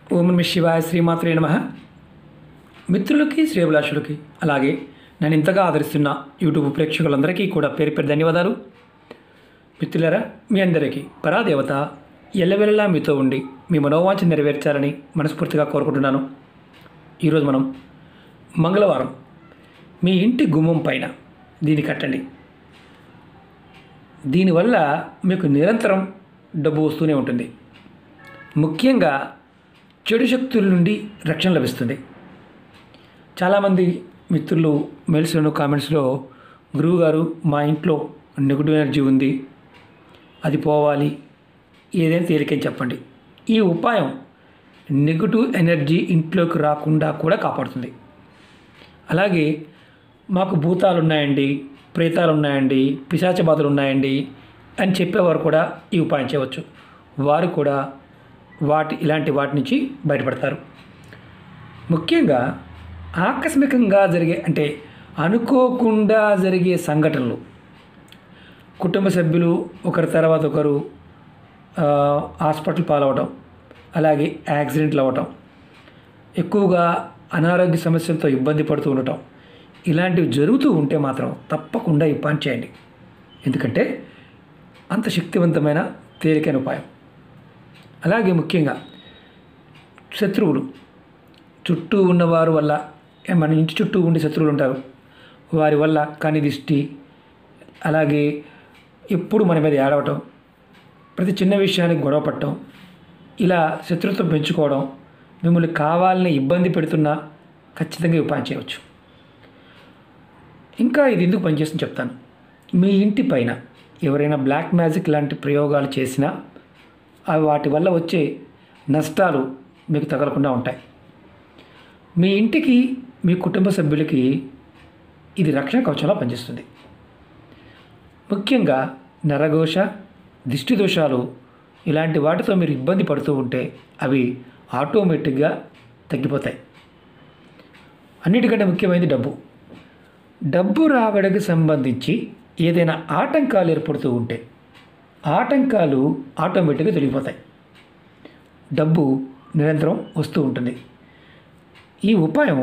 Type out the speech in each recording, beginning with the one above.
ఓం నమ శివాయ శ్రీమాత్రే నమ మిత్రులకి శ్రేభిలాషులకి అలాగే నన్ను ఇంతగా ఆదరిస్తున్న యూట్యూబ్ ప్రేక్షకులందరికీ కూడా పేరు పేరు ధన్యవాదాలు మిత్రులరా మీ అందరికీ పరాదేవత ఎల్లవెల్లలా మీతో ఉండి మీ మనోవాంఛ నెరవేర్చాలని మనస్ఫూర్తిగా కోరుకుంటున్నాను ఈరోజు మనం మంగళవారం మీ ఇంటి గుమ్మం పైన దీన్ని కట్టండి దీనివల్ల మీకు నిరంతరం డబ్బు వస్తూనే ఉంటుంది ముఖ్యంగా చెడు శక్తుల నుండి రక్షణ లభిస్తుంది చాలామంది మిత్రులు మెయిల్స్లోను కామెంట్స్లో గురువు గారు మా ఇంట్లో నెగిటివ్ ఎనర్జీ ఉంది అది పోవాలి ఏదైనా తేలికని చెప్పండి ఈ ఉపాయం నెగిటివ్ ఎనర్జీ ఇంట్లోకి రాకుండా కూడా కాపాడుతుంది అలాగే మాకు భూతాలు ఉన్నాయండి ప్రేతాలు ఉన్నాయండి పిశాచ బాధలు ఉన్నాయండి అని చెప్పేవారు కూడా ఈ ఉపాయం చేయవచ్చు వారు కూడా వాటి ఇలాంటి వాటి నుంచి బయటపడతారు ముఖ్యంగా ఆకస్మికంగా జరిగే అంటే అనుకోకుండా జరిగే సంఘటనలు కుటుంబ సభ్యులు ఒకరి తర్వాత ఒకరు ఆ, హాస్పిటల్ పాలవటం అలాగే యాక్సిడెంట్లు అవ్వటం ఎక్కువగా అనారోగ్య సమస్యలతో ఇబ్బంది పడుతూ ఉండటం ఇలాంటివి జరుగుతూ ఉంటే మాత్రం తప్పకుండా ఈ పని చేయండి ఎందుకంటే అంత శక్తివంతమైన తేలికైన ఉపాయం అలాగే ముఖ్యంగా శత్రువులు చుట్టూ ఉన్నవారు వల్ల ఏ, మన ఇంటి చుట్టూ ఉండే శత్రువులు ఉంటారు వారి వల్ల కని దిష్టి అలాగే ఎప్పుడు మన మీద ఏడవటం ప్రతి చిన్న విషయానికి గొడవ పడటం ఇలా శత్రుత్వం పెంచుకోవడం మిమ్మల్ని కావాలని ఇబ్బంది పెడుతున్నా ఖచ్చితంగా ఈ ఉపాయం చేయవచ్చు ఇంకా ఇది ఎందుకు పనిచేస్తుందో చెప్తాను మీ ఇంటి పైన ఎవరైనా బ్లాక్ మ్యాజిక్ లాంటి ప్రయోగాలు చేసినా అవి వాటి వల్ల వచ్చే నష్టాలు మీకు తగలకుండా ఉంటాయి మీ ఇంటికి మీ కుటుంబ సభ్యులకి ఇది రక్షణ కవచంలా పనిచేస్తుంది ముఖ్యంగా నరఘోష దిష్టి దోషాలు ఇలాంటి వాటితో మీరు ఇబ్బంది పడుతూ ఉంటే అవి ఆటోమేటిక్గా తగ్గిపోతాయి అన్నిటికంటే ముఖ్యమైనది డబ్బు డబ్బు రాబడికి సంబంధించి ఏదైనా ఆటంకాలు ఏర్పడుతూ ఉంటే ఆటంకాలు ఆటోమేటిక్గా తొలగిపోతాయి డబ్బు నిరంతరం వస్తూ ఉంటుంది ఈ ఉపాయం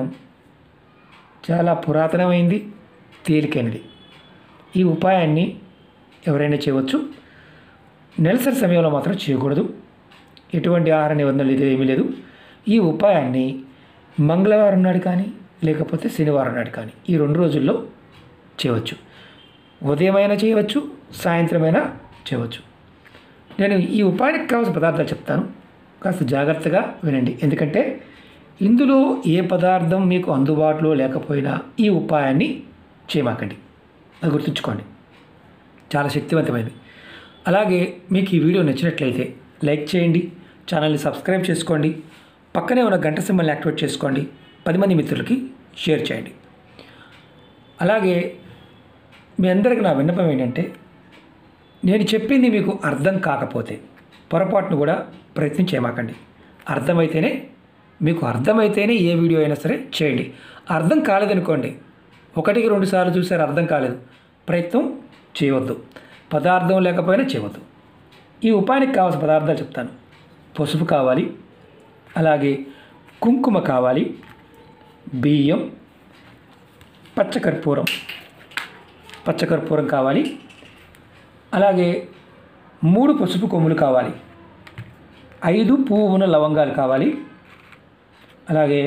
చాలా పురాతనమైంది తేలికైనది ఈ ఉపాయాన్ని ఎవరైనా చేయవచ్చు నెలసరి సమయంలో మాత్రం చేయకూడదు ఎటువంటి ఆహార నిబంధనలు ఇది ఏమీ లేదు ఈ ఉపాయాన్ని మంగళవారం నాడు కానీ లేకపోతే శనివారం నాడు కానీ ఈ రెండు రోజుల్లో చేయవచ్చు ఉదయమైనా చేయవచ్చు సాయంత్రమైనా చేయవచ్చు నేను ఈ ఉపాయానికి కావాల్సిన పదార్థాలు చెప్తాను కాస్త జాగ్రత్తగా వినండి ఎందుకంటే ఇందులో ఏ పదార్థం మీకు అందుబాటులో లేకపోయినా ఈ ఉపాయాన్ని చేయమాకండి అది గుర్తుంచుకోండి చాలా శక్తివంతమైనది అలాగే మీకు ఈ వీడియో నచ్చినట్లయితే లైక్ చేయండి ఛానల్ని సబ్స్క్రైబ్ చేసుకోండి పక్కనే ఉన్న గంట సింబల్ని యాక్టివేట్ చేసుకోండి పది మంది మిత్రులకి షేర్ చేయండి అలాగే మీ అందరికి నా విన్నపం ఏంటంటే నేను చెప్పింది మీకు అర్థం కాకపోతే పొరపాటును కూడా ప్రయత్నం చేయమాకండి అర్థమైతేనే మీకు అర్థమైతేనే ఏ వీడియో అయినా సరే చేయండి అర్థం కాలేదనుకోండి ఒకటికి రెండు సార్లు చూసారు అర్థం కాలేదు ప్రయత్నం చేయవద్దు పదార్థం లేకపోయినా చేయవద్దు ఈ ఉపాయానికి కావాల్సిన పదార్థాలు చెప్తాను పసుపు కావాలి అలాగే కుంకుమ కావాలి బియ్యం పచ్చకర్పూరం పచ్చకర్పూరం కావాలి అలాగే మూడు పసుపు కొమ్ములు కావాలి ఐదు పువ్వున లవంగాలు కావాలి అలాగే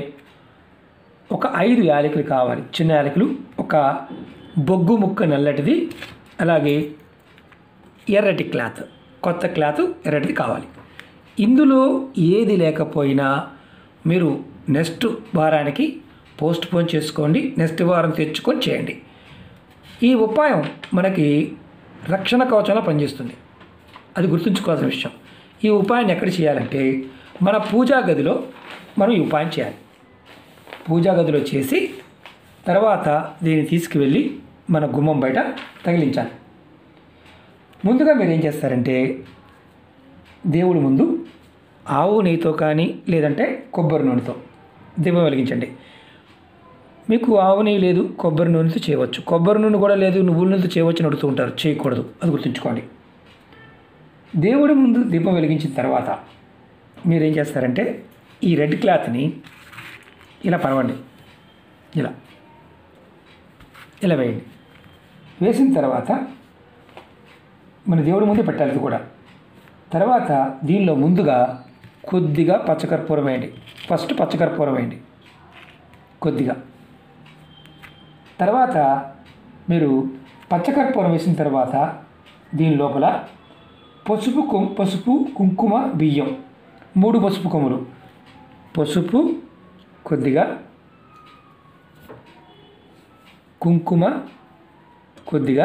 ఒక ఐదు యాలకులు కావాలి చిన్న యాలకులు ఒక బొగ్గు ముక్క నల్లటిది అలాగే ఎర్రటి క్లాత్ కొత్త క్లాత్ ఎర్రటిది కావాలి ఇందులో ఏది లేకపోయినా మీరు నెక్స్ట్ వారానికి పోస్ట్ పోన్ చేసుకోండి నెక్స్ట్ వారం తెచ్చుకొని చేయండి ఈ ఉపాయం మనకి రక్షణ కవచంలో పనిచేస్తుంది అది గుర్తుంచుకోవాల్సిన విషయం ఈ ఉపాయాన్ని ఎక్కడ చేయాలంటే మన పూజా గదిలో మనం ఈ ఉపాయం చేయాలి పూజా గదిలో చేసి తర్వాత దీన్ని తీసుకువెళ్ళి మన గుమ్మం బయట తగిలించాలి ముందుగా మీరు ఏం చేస్తారంటే దేవుడి ముందు ఆవు నెయ్యితో కానీ లేదంటే కొబ్బరి నూనెతో దీపం వెలిగించండి మీకు ఆవు నెయ్యి లేదు కొబ్బరి నూనెతో చేయవచ్చు కొబ్బరి నూనె కూడా లేదు నువ్వుల నూనెతో చేయవచ్చు అని అడుగుతూ ఉంటారు చేయకూడదు అది గుర్తుంచుకోండి దేవుడి ముందు దీపం వెలిగించిన తర్వాత మీరేం చేస్తారంటే ఈ రెడ్ క్లాత్ని ఇలా పరవండి ఇలా ఇలా వేయండి వేసిన తర్వాత మన దేవుడి ముందే పెట్టాలి ఇది కూడా తర్వాత దీనిలో ముందుగా కొద్దిగా పచ్చకర్పూరం వేయండి ఫస్ట్ పచ్చకర్పూరం వేయండి కొద్దిగా తర్వాత మీరు పచ్చకర్పూరం వేసిన తర్వాత దీని లోపల పసుపు కు పసుపు కుంకుమ బియ్యం మూడు పసుపు కొమ్ములు పసుపు కొద్దిగా కుంకుమ కొద్దిగా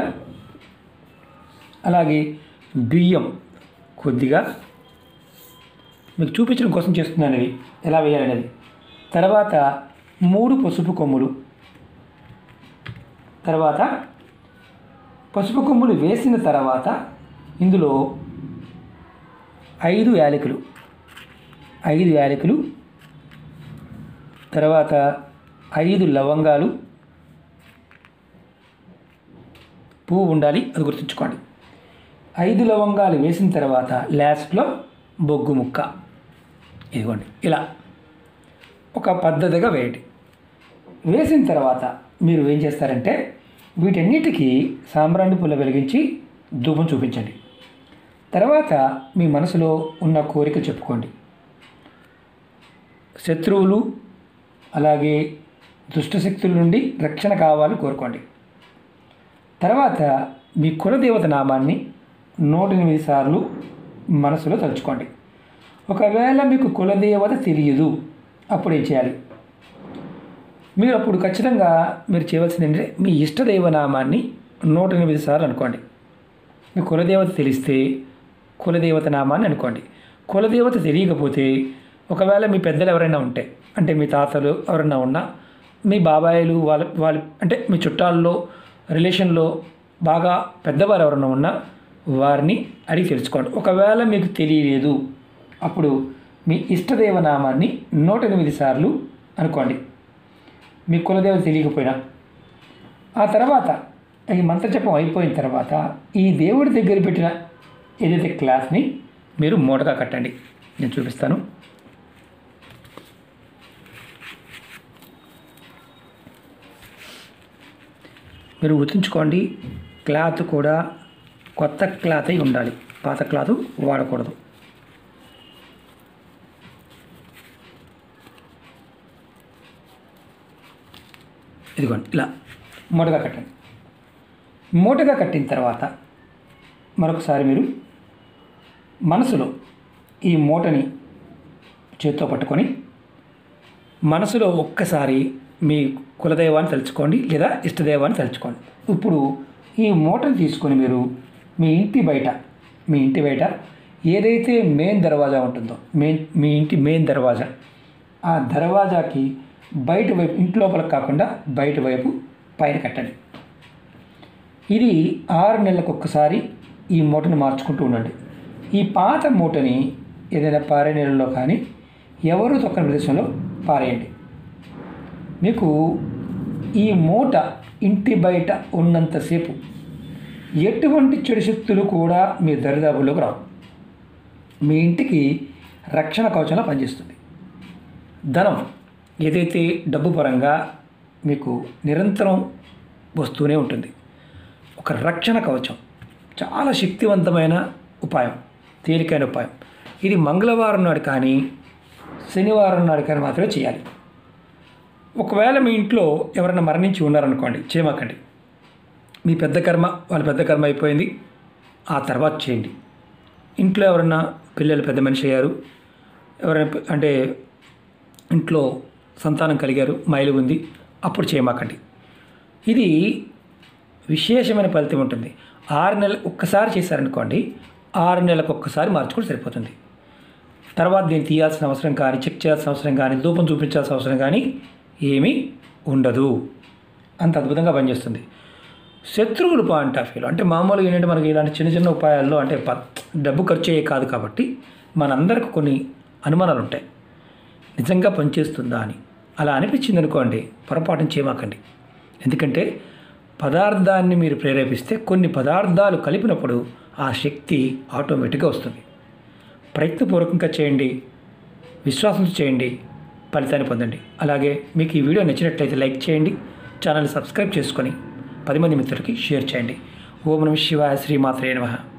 అలాగే బియ్యం కొద్దిగా మీకు చూపించడం కోసం చేస్తున్నాను ఇది ఎలా వేయాలనేది తర్వాత మూడు పసుపు కొమ్ములు తర్వాత పసుపు కొమ్ములు వేసిన తర్వాత ఇందులో ఐదు యాలకులు ఐదు యాలకులు తర్వాత ఐదు లవంగాలు పువ్వు ఉండాలి అది గుర్తుంచుకోండి ఐదు లవంగాలు వేసిన తర్వాత లాస్ట్లో బొగ్గు ముక్క ఇదిగోండి ఇలా ఒక పద్ధతిగా వేయండి వేసిన తర్వాత మీరు ఏం చేస్తారంటే వీటన్నిటికీ సాంబ్రాణి పుల్ల వెలిగించి ధూపం చూపించండి తర్వాత మీ మనసులో ఉన్న కోరిక చెప్పుకోండి శత్రువులు అలాగే దుష్టశక్తుల నుండి రక్షణ కావాలని కోరుకోండి తర్వాత మీ కులదేవత నామాన్ని నూట ఎనిమిది సార్లు మనసులో తలుచుకోండి ఒకవేళ మీకు కులదేవత తెలియదు అప్పుడు ఏం చేయాలి మీరు అప్పుడు ఖచ్చితంగా మీరు చేయవలసింది ఏంటంటే మీ ఇష్టదైవ నామాన్ని నూట ఎనిమిది సార్లు అనుకోండి మీ కులదేవత తెలిస్తే కులదేవత నామాన్ని అనుకోండి కులదేవత తెలియకపోతే ఒకవేళ మీ పెద్దలు ఎవరైనా ఉంటే అంటే మీ తాతలు ఎవరైనా ఉన్నా మీ బాబాయిలు వాళ్ళ వాళ్ళ అంటే మీ చుట్టాల్లో రిలేషన్లో బాగా పెద్దవారు ఎవరైనా ఉన్నా వారిని అడిగి తెలుసుకోండి ఒకవేళ మీకు తెలియలేదు అప్పుడు మీ ఇష్టదేవ నామాన్ని నూట ఎనిమిది సార్లు అనుకోండి మీ కులదేవత తెలియకపోయినా ఆ తర్వాత ఈ మంత్రజపం అయిపోయిన తర్వాత ఈ దేవుడి దగ్గర పెట్టిన ఏదైతే క్లాత్ని మీరు మూటగా కట్టండి నేను చూపిస్తాను మీరు గుర్తుంచుకోండి క్లాత్ కూడా కొత్త క్లాత్ అయి ఉండాలి పాత క్లాత్ వాడకూడదు ఇదిగోండి ఇలా మూటగా కట్టండి మూటగా కట్టిన తర్వాత మరొకసారి మీరు మనసులో ఈ మూటని చేత్తో పట్టుకొని మనసులో ఒక్కసారి మీ కులదైవాన్ని తలుచుకోండి లేదా ఇష్టదైవాన్ని తలుచుకోండి ఇప్పుడు ఈ మూటను తీసుకొని మీరు మీ ఇంటి బయట మీ ఇంటి బయట ఏదైతే మెయిన్ దర్వాజా ఉంటుందో మెయిన్ మీ ఇంటి మెయిన్ దర్వాజా ఆ దర్వాజాకి బయట వైపు ఇంటి లోపల కాకుండా బయట వైపు పైన కట్టండి ఇది ఆరు నెలలకు ఒక్కసారి ఈ మూటను మార్చుకుంటూ ఉండండి ఈ పాత మూటని ఏదైనా పారే నీళ్ళలో కానీ ఎవరు తొక్కని ప్రదేశంలో పారేయండి మీకు ఈ మూట ఇంటి బయట ఉన్నంతసేపు ఎటువంటి చెడు శక్తులు కూడా మీ దరిదాపుల్లోకి రావు మీ ఇంటికి రక్షణ కవచంలో పనిచేస్తుంది ధనం ఏదైతే డబ్బు పరంగా మీకు నిరంతరం వస్తూనే ఉంటుంది ఒక రక్షణ కవచం చాలా శక్తివంతమైన ఉపాయం తేలికైన ఉపాయం ఇది మంగళవారం నాడు కానీ శనివారం నాడు కానీ మాత్రమే చేయాలి ఒకవేళ మీ ఇంట్లో ఎవరైనా మరణించి ఉన్నారనుకోండి చేయమాకండి మీ పెద్ద కర్మ వాళ్ళ పెద్ద కర్మ అయిపోయింది ఆ తర్వాత చేయండి ఇంట్లో ఎవరైనా పిల్లలు పెద్ద మనిషి అయ్యారు ఎవరైనా పి- అంటే ఇంట్లో సంతానం కలిగారు మైలు ఉంది అప్పుడు చేయమాకండి ఇది విశేషమైన ఫలితం ఉంటుంది ఆరు నెలలు ఒక్కసారి చేశారనుకోండి ఆరు నెలలకు ఒక్కసారి మార్చుకుంటే సరిపోతుంది తర్వాత దీన్ని తీయాల్సిన అవసరం కానీ చెక్ చేయాల్సిన అవసరం కానీ ధూపం చూపించాల్సిన అవసరం కానీ ఏమీ ఉండదు అంత అద్భుతంగా పనిచేస్తుంది శత్రువులు పాయింట్ ఆఫ్ వ్యూలో అంటే మామూలుగా ఏంటంటే మనకి ఇలాంటి చిన్న చిన్న ఉపాయాల్లో అంటే ప- డబ్బు ఖర్చు అయ్యే కాదు కాబట్టి మనందరికి కొన్ని అనుమానాలు ఉంటాయి నిజంగా పనిచేస్తుందా అని అలా అనిపించింది అనుకోండి పొరపాటున చేయమాకండి ఎందుకంటే పదార్థాన్ని మీరు ప్రేరేపిస్తే కొన్ని పదార్థాలు కలిపినప్పుడు ఆ శక్తి ఆటోమేటిక్గా వస్తుంది ప్రయత్నపూర్వకంగా చేయండి విశ్వాసంతో చేయండి ఫలితాన్ని పొందండి అలాగే మీకు ఈ వీడియో నచ్చినట్లయితే లైక్ చేయండి ఛానల్ సబ్స్క్రైబ్ చేసుకొని పది మంది మిత్రులకి షేర్ చేయండి ఓం నమ శివాయ శ్రీమాత్రే నమః